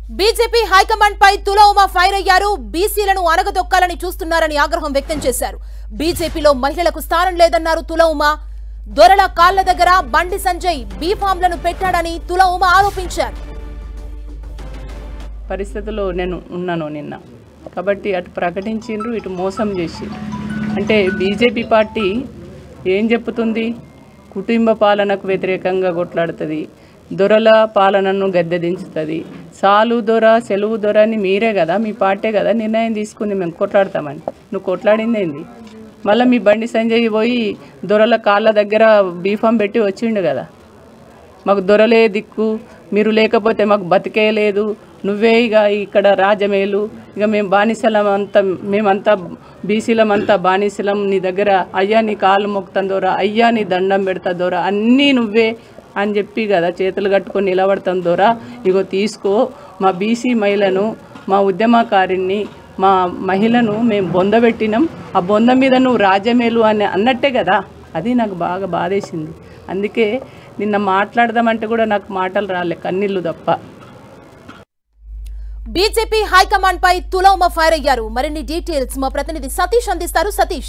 BJP high command పై తుల Uma fire అయ్యారు బీసీలను అనగదొక్కాలని చూస్తున్నారని ఆగ్రహం వ్యక్తం చేశారు బీజేపీలో మహిళలకు స్థానం లేదన్నారు తుల ఉమా దొరల కాళ్ల దగ్గర బండి సంజయ్ బీఫామ్లను పెట్టాడని తుల ఉమా ఆరోపించారు పరిస్థితిలో నేను ఉన్నాను నిన్న కాబట్టి అటు ప్రకటించిండ్రు ఇటు మోసం చేసిండ్రు అంటే బీజేపీ పార్టీ ఏం చెప్పుతుంది కుటుంబ పాలనకు వ్యతిరేకంగా కొట్లాడుతుంది దొరల పాలనను గద్దెదించుతుంది సాలు దొర సెలవు దొర అని మీరే కదా మీ పార్టీ కదా నిర్ణయం తీసుకుంది మేము కొట్లాడతామని నువ్వు కొట్లాడింది ఏంది మళ్ళీ మీ బండి సంజయ్ పోయి దొరల కాళ్ళ దగ్గర బీఫామ్ పెట్టి వచ్చిండు కదా మాకు దొరలే దిక్కు మీరు లేకపోతే మాకు బతికే లేదు నువ్వే ఇక ఇక్కడ రాజమేలు ఇక మేము బానిసలం అంతా మేమంతా బీసీలం అంతా బానిసలం నీ దగ్గర అయ్యా నీ కాళ్ళు మొక్కుతాను దూర అయ్యా నీ దండం పెడతా దూర అన్నీ నువ్వే అని చెప్పి కదా చేతులు కట్టుకొని నిలబడతాం దూర ఇగో తీసుకో మా బీసీ మహిళను మా ఉద్యమకారిని మా మహిళను మేము బొందబెట్టినాం ఆ బొంద మీద నువ్వు రాజమేలు అని అన్నట్టే కదా అది నాకు బాగా బాధేసింది అందుకే నిన్న మాట్లాడదామంటే కూడా నాకు మాటలు రాలే కన్నీళ్ళు తప్ప బీజేపీ హైకమాండ్ పై తుల ఉమా ఫైర్ అయ్యారు మరిన్ని డీటెయిల్స్ మా ప్రతినిధి సతీష్ అందిస్తారు సతీష్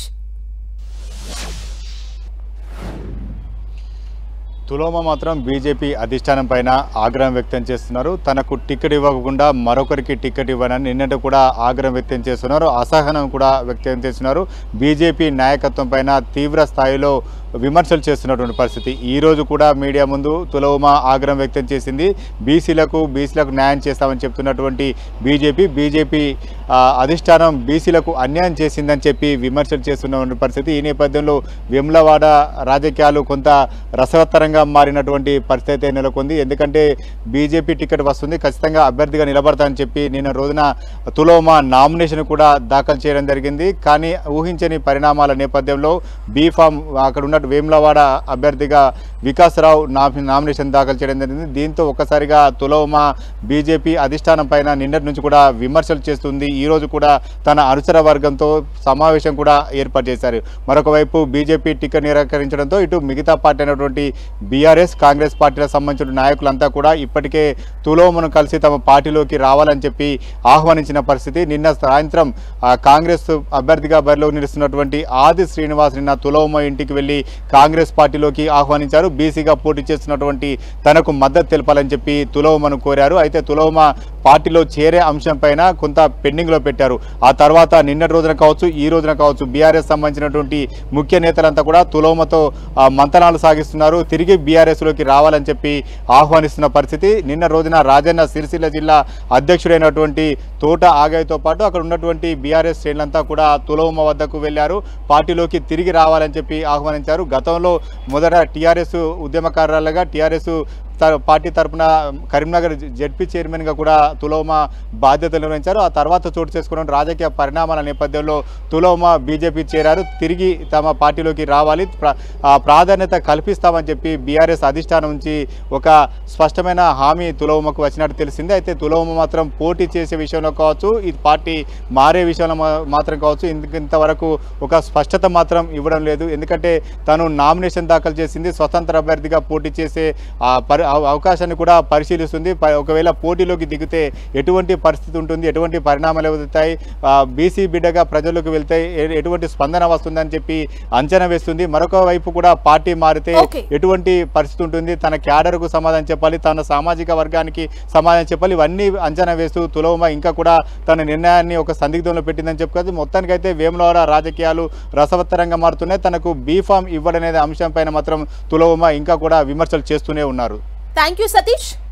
తులోమ మాత్రం బీజేపీ అధిష్టానం పైన ఆగ్రహం వ్యక్తం చేస్తున్నారు తనకు టికెట్ ఇవ్వకుండా మరొకరికి టికెట్ ఇవ్వనని నిన్నటి కూడా ఆగ్రహం వ్యక్తం చేస్తున్నారు అసహనం కూడా వ్యక్తం చేస్తున్నారు బీజేపీ నాయకత్వం పైన తీవ్ర స్థాయిలో విమర్శలు చేస్తున్నటువంటి పరిస్థితి ఈ రోజు కూడా మీడియా ముందు తులవుమ ఆగ్రహం వ్యక్తం చేసింది బీసీలకు బీసీలకు న్యాయం చేస్తామని చెప్తున్నటువంటి బీజేపీ బీజేపీ ఆ, అధిష్టానం బీసీలకు అన్యాయం చేసిందని చెప్పి విమర్శలు చేస్తున్నటువంటి పరిస్థితి ఈ నేపథ్యంలో వెమ్లవాడ రాజకీయాలు కొంత రసవత్తరంగా మారినటువంటి పరిస్థితి అయితే నెలకొంది ఎందుకంటే బీజేపీ టికెట్ వస్తుంది ఖచ్చితంగా అభ్యర్థిగా నిలబడతానని చెప్పి నిన్న రోజున తులోమ నామినేషన్ కూడా దాఖలు చేయడం జరిగింది కానీ ఊహించని పరిణామాల నేపథ్యంలో బీఫామ్ అక్కడ ఉన్న వేములవాడ అభ్యర్థిగా వికాసరావు నా- నామినేషన్ దాఖలు చేయడం జరిగింది దీంతో ఒక్కసారిగా తులోమ బీజేపీ అధిష్టానం పైన నిన్నటి నుంచి కూడా విమర్శలు చేస్తుంది ఈ రోజు కూడా తన అనుచర వర్గంతో సమావేశం కూడా ఏర్పాటు చేశారు మరొక వైపు బీజేపీ టికెట్ నిరాకరించడంతో ఇటు మిగతా పార్టీ అయినటువంటి బీఆర్ఎస్ కాంగ్రెస్ పార్టీలకు సంబంధించిన నాయకులంతా కూడా ఇప్పటికే తులోమను కలిసి తమ పార్టీలోకి రావాలని చెప్పి ఆహ్వానించిన పరిస్థితి నిన్న సాయంత్రం ఆ, కాంగ్రెస్ అభ్యర్థిగా బరిలో నిలుస్తున్నటువంటి ఆది శ్రీనివాస్ నిన్న తులోమ ఇంటికి వెళ్లి కాంగ్రెస్ పార్టీలోకి ఆహ్వానించారు బీసీగా పోటీ చేస్తున్నటువంటి తనకు మద్దతు తెలపాలని చెప్పి తులోమను కోరారు అయితే తులోమ పార్టీలో చేరే అంశం పైన కొంత పెండింగ్లో పెట్టారు ఆ తర్వాత నిన్నటి రోజున కావచ్చు ఈ రోజున కావచ్చు బీఆర్ఎస్ సంబంధించినటువంటి ముఖ్య నేతలంతా కూడా తులోమతో ఆ, మంతనాలు సాగిస్తున్నారు తిరిగి బీఆర్ఎస్లోకి రావాలని చెప్పి ఆహ్వానిస్తున్న పరిస్థితి నిన్న రోజున రాజన్న సిరిసిల్ల జిల్లా అధ్యక్షుడైనటువంటి తోట ఆగాయ్తో పాటు అక్కడ ఉన్నటువంటి బీఆర్ఎస్ శ్రేణులంతా కూడా తులోమ వద్దకు వెళ్లారు పార్టీలోకి తిరిగి రావాలని చెప్పి ఆహ్వానించారు గతంలో మొదట టీఆర్ఎస్ ఉద్యమకారులుగా టీఆర్ఎస్ త- పార్టీ తరపున కరీంనగర్ జెడ్పీ చైర్మన్గా కూడా తులోమ బాధ్యతలు నిర్వహించారు ఆ తర్వాత చోటు చేసుకున్న రాజకీయ పరిణామాల నేపథ్యంలో తులోమ బీజేపీ చేరారు తిరిగి తమ పార్టీలోకి రావాలి ప్ర- ఆ ప్రాధాన్యత కల్పిస్తామని చెప్పి బీఆర్ఎస్ అధిష్టానం నుంచి ఒక స్పష్టమైన హామీ తులోమకు వచ్చినట్టు తెలిసింది అయితే తులోమ మాత్రం పోటీ చేసే విషయంలో కావచ్చు ఈ పార్టీ మారే విషయంలో మా- మాత్రం కావచ్చు ఇంత- ఇంతవరకు ఒక స్పష్టత మాత్రం ఇవ్వడం లేదు ఎందుకంటే తను నామినేషన్ దాఖలు చేసింది స్వతంత్ర అభ్యర్థిగా పోటీ చేసే ఆ పరి అవ- అవకాశాన్ని కూడా పరిశీలిస్తుంది ప- ఒకవేళ పోటీలోకి దిగితే ఎటువంటి పరిస్థితి ఉంటుంది ఎటువంటి పరిణామాలు ఎదుగుతాయి బీసీ బిడ్డగా ప్రజల్లోకి వెళ్తే ఎ- ఎటువంటి స్పందన వస్తుందని చెప్పి అంచనా వేస్తుంది మరొక వైపు కూడా పార్టీ మారితే Okay. ఎటువంటి పరిస్థితి ఉంటుంది తన క్యాడర్కు సమాధానం చెప్పాలి తన సామాజిక వర్గానికి సమాధానం చెప్పాలి ఇవన్నీ అంచనా వేస్తూ తులవమ ఇంకా కూడా తన నిర్ణయాన్ని ఒక సందిగ్ధంలో పెట్టిందని చెప్పుకోవచ్చు మొత్తానికైతే వేములవాడ రాజకీయాలు రసవత్తరంగా మారుతున్నాయి తనకు బీఫామ్ ఇవ్వడనేది అంశం పైన మాత్రం తులవమ ఇంకా కూడా విమర్శలు చేస్తూనే ఉన్నారు థ్యాంక్ యూ సతీష్